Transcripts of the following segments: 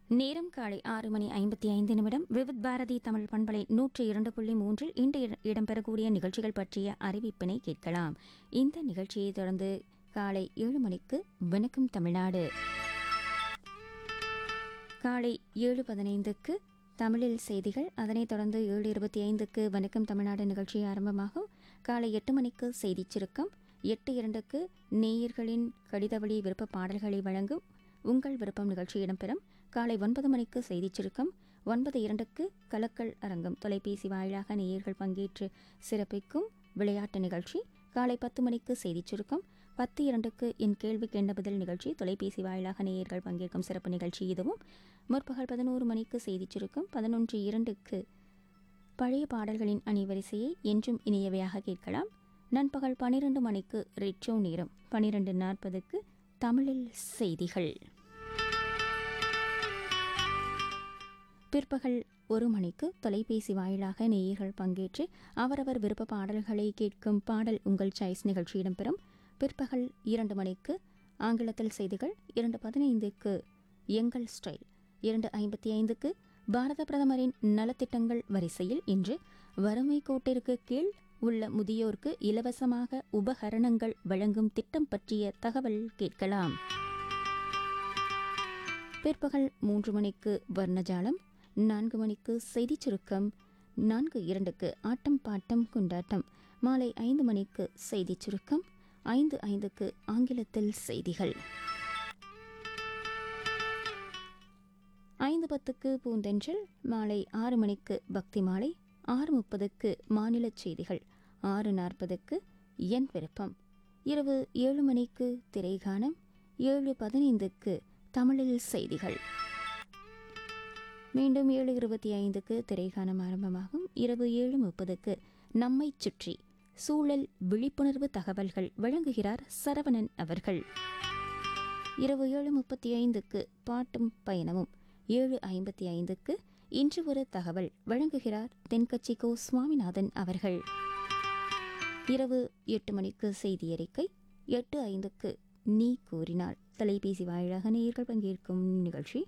நேரம் காலை ஆறு மணி ஐம்பத்தி ஐந்து நிமிடம் விவித் பாரதி தமிழ் பண்பலை நூற்றி இரண்டு புள்ளி மூன்றில் இன்று இட- இடம்பெறக்கூடிய நிகழ்ச்சிகள் பற்றிய அறிவிப்பினை கேட்கலாம் இந்த நிகழ்ச்சியை தொடர்ந்து காலை ஏழு மணிக்கு வணக்கம் தமிழ்நாடு காலை ஏழு பதினைந்துக்கு தமிழில் செய்திகள் அதனைத் தொடர்ந்து ஏழு இருபத்தி ஐந்துக்கு வணக்கம் தமிழ்நாடு நிகழ்ச்சி ஆரம்பமாகும் காலை எட்டு மணிக்கு செய்திச் சுருக்கம் எட்டு இரண்டுக்கு நேயர்களின் கடிதவழி விருப்ப பாடல்களை வழங்கும் உங்கள் விருப்பம் நிகழ்ச்சி இடம்பெறும் காலை ஒன்பது மணிக்கு செய்திச் சுருக்கம் ஒன்பது இரண்டுக்கு கலக்கல் அரங்கம் தொலைபேசி வாயிலாக நேயர்கள் பங்கேற்று சிறப்பிக்கும் விளையாட்டு நிகழ்ச்சி காலை பத்து மணிக்கு செய்திச் சுருக்கம் பத்து இரண்டுக்கு என் கேள்விக்கு என்ன பதில் நிகழ்ச்சி தொலைபேசி வாயிலாக நேயர்கள் பங்கேற்கும் சிறப்பு நிகழ்ச்சி இதுவும் முற்பகல் பதினோரு மணிக்கு செய்திச் சுருக்கம் பதினொன்று இரண்டுக்கு பழைய பாடல்களின் அணிவரிசையை என்றும் இனியவையாக கேட்கலாம் நண்பகல் பன்னிரண்டு மணிக்கு ரெட்ரோ நேரம் பன்னிரண்டு நாற்பதுக்கு தமிழில் செய்திகள் பிற்பகல் ஒரு மணிக்கு தொலைபேசி வாயிலாக நேயர்கள் பங்கேற்று அவரவர் விருப்ப பாடல்களை கேட்கும் பாடல் உங்கள் சாய்ஸ் நிகழ்ச்சி இடம்பெறும் பிற்பகல் இரண்டு மணிக்கு ஆங்கிலத்தில் செய்திகள் இரண்டு பதினைந்துக்கு எங்கள் ஸ்டைல் இரண்டு ஐம்பத்தி ஐந்துக்கு பாரத பிரதமரின் நலத்திட்டங்கள் வரிசையில் இன்று வறுமை கோட்டிற்கு கீழ் உள்ள முதியோருக்கு இலவசமாக உபகரணங்கள் வழங்கும் திட்டம் பற்றிய தகவல் கேட்கலாம் பிற்பகல் மூன்று மணிக்கு வர்ணஜாலம் நான்கு மணிக்கு செய்திச் சுருக்கம் நான்கு இரண்டுக்கு ஆட்டம் பாட்டம் கொண்டாட்டம் மாலை ஐந்து மணிக்கு செய்திச் சுருக்கம் ஐந்து ஐந்துக்கு ஆங்கிலத்தில் செய்திகள் ஐந்து பத்துக்கு பூந்தென்றல் மாலை ஆறு மணிக்கு பக்தி மாலை ஆறு முப்பதுக்கு மாநிலச் செய்திகள் ஆறு நாற்பதுக்கு என் விருப்பம் இரவு ஏழு மணிக்கு திரைகானம் ஏழு பதினைந்துக்கு தமிழில் செய்திகள் மீண்டும் ஏழு இருபத்தி ஐந்துக்கு திரைகானம் ஆரம்பமாகும் இரவு ஏழு முப்பதுக்கு நம்மைச் சுற்றி சூழல் விழிப்புணர்வு தகவல்கள் வழங்குகிறார் சரவணன் அவர்கள் இரவு ஏழு முப்பத்தி ஐந்துக்கு பாட்டும் பயணமும் ஏழு ஐம்பத்தி ஐந்துக்கு இன்று ஒரு தகவல் வழங்குகிறார் தென்கட்சி கோ சுவாமிநாதன் அவர்கள் இரவு எட்டு மணிக்கு செய்தி அறிக்கை எட்டு ஐந்துக்கு நீ கூறினாள் தொலைபேசி வாயிலாக நேயர்கள் பங்கேற்கும் நிகழ்ச்சி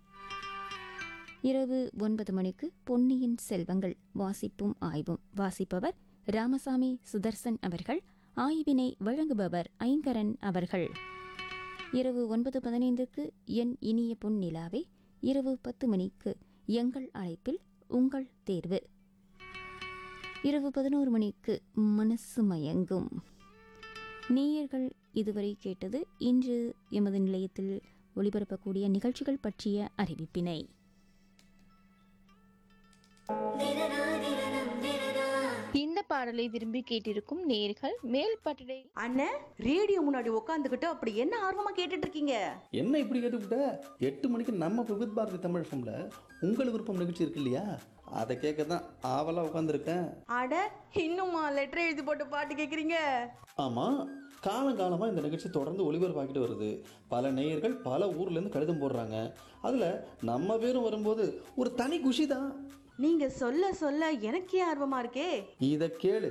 இரவு ஒன்பது மணிக்கு பொன்னியின் செல்வங்கள் வாசிப்பும் ஆய்வும் வாசிப்பவர் ராமசாமி சுதர்சன் அவர்கள் ஆய்வினை வழங்குபவர் ஐங்கரன் அவர்கள் இரவு ஒன்பது பதினைந்துக்கு என் இனிய பொன் நிலாவே இரவு பத்து மணிக்கு எங்கள் அழைப்பில் உங்கள் தேர்வு இரவு பதினோரு மணிக்கு மனசு மயங்கும் நேயர்கள் இதுவரை கேட்டது இன்று எமது நிலையத்தில் ஒளிபரப்பக்கூடிய நிகழ்ச்சிகள் பற்றிய அறிவிப்பினை இந்த பாடலை விரும்பி கேட்டிருக்கும் நேர்கள் மேல் பட்டடை அண்ணே ரேடியோ முன்னாடி உட்காந்துக்கிட்டு அப்படி என்ன ஆர்வமா கேட்டுட்டு இருக்கீங்க என்ன இப்படி கேட்டுவிட்ட எட்டு மணிக்கு நம்ம விவித் பாரதி தமிழ் ஃபம்ல உங்கள் விருப்பம் நிகழ்ச்சி இருக்கு இல்லையா அதை கேட்க தான் ஆவலாக உட்காந்துருக்கேன் அட இன்னுமா லெட்டர் எழுதி போட்டு பாட்டு கேக்குறீங்க ஆமாம் காலங்காலமாக இந்த நிகழ்ச்சி தொடர்ந்து ஒளிபரப்பாக்கிட்டு வருது பல நேயர்கள் பல ஊர்லேருந்து கடிதம் போடுறாங்க அதில் நம்ம பேரும் வரும்போது ஒரு தனி குஷி தான் நீங்க சொல்ல சொல்ல எனக்கே ஆர்வமா இருக்கே இதை கேளு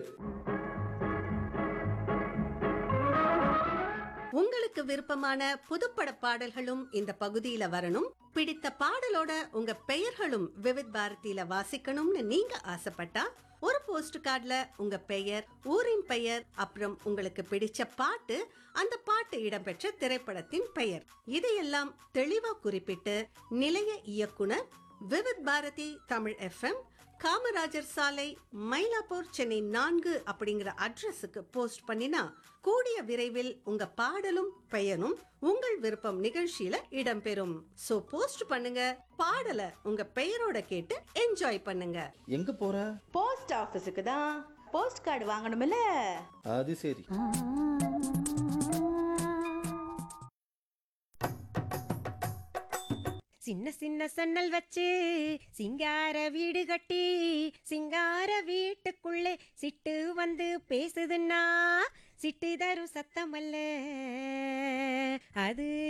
உங்களுக்கு விருப்பமான புதுப்பட பாடல்களும் இந்த பகுதியில வரணும் பிடித்த பாடலோட உங்க பெயர்களும் விவித் பாரதியில வாசிக்கணும்னு நீங்க ஆசைப்பட்டா ஒரு போஸ்ட் கார்டுல உங்க பெயர் ஊரின் பெயர் அப்புறம் உங்களுக்கு பிடிச்ச பாட்டு அந்த பாட்டு இடம்பெற்ற திரைப்படத்தின் பெயர் இதையெல்லாம் தெளிவா குறிப்பிட்டு நிலைய இயக்குனர் விவித் பாரதி தமிழ் எஃப்எம் காமராஜர் சாலை மயிலாப்பூர் சென்னை நான்கு அப்படிங்கிற அட்ரஸுக்கு போஸ்ட் பண்ணினா கூடிய விரைவில் உங்க பாடலும் பெயரும் உங்கள் விருப்பம் நிகழ்ச்சியில இடம்பெறும் சோ போஸ்ட் பண்ணுங்க பாடலை உங்க பெயரோட கேட்டு என்ஜாய் பண்ணுங்க எங்கே போகிற போஸ்ட் ஆபீஸுக்கு தான் போஸ்ட் கார்டு வாங்கணும்ல அது சரி சின்ன சின்ன சன்னல் வச்சு சிங்கார வீடு கட்டி சிங்கார வீட்டுக்குள்ளே சிட்டு வந்து பேசுதுன்னா சிட்டு தரும் சத்தமல்ல அது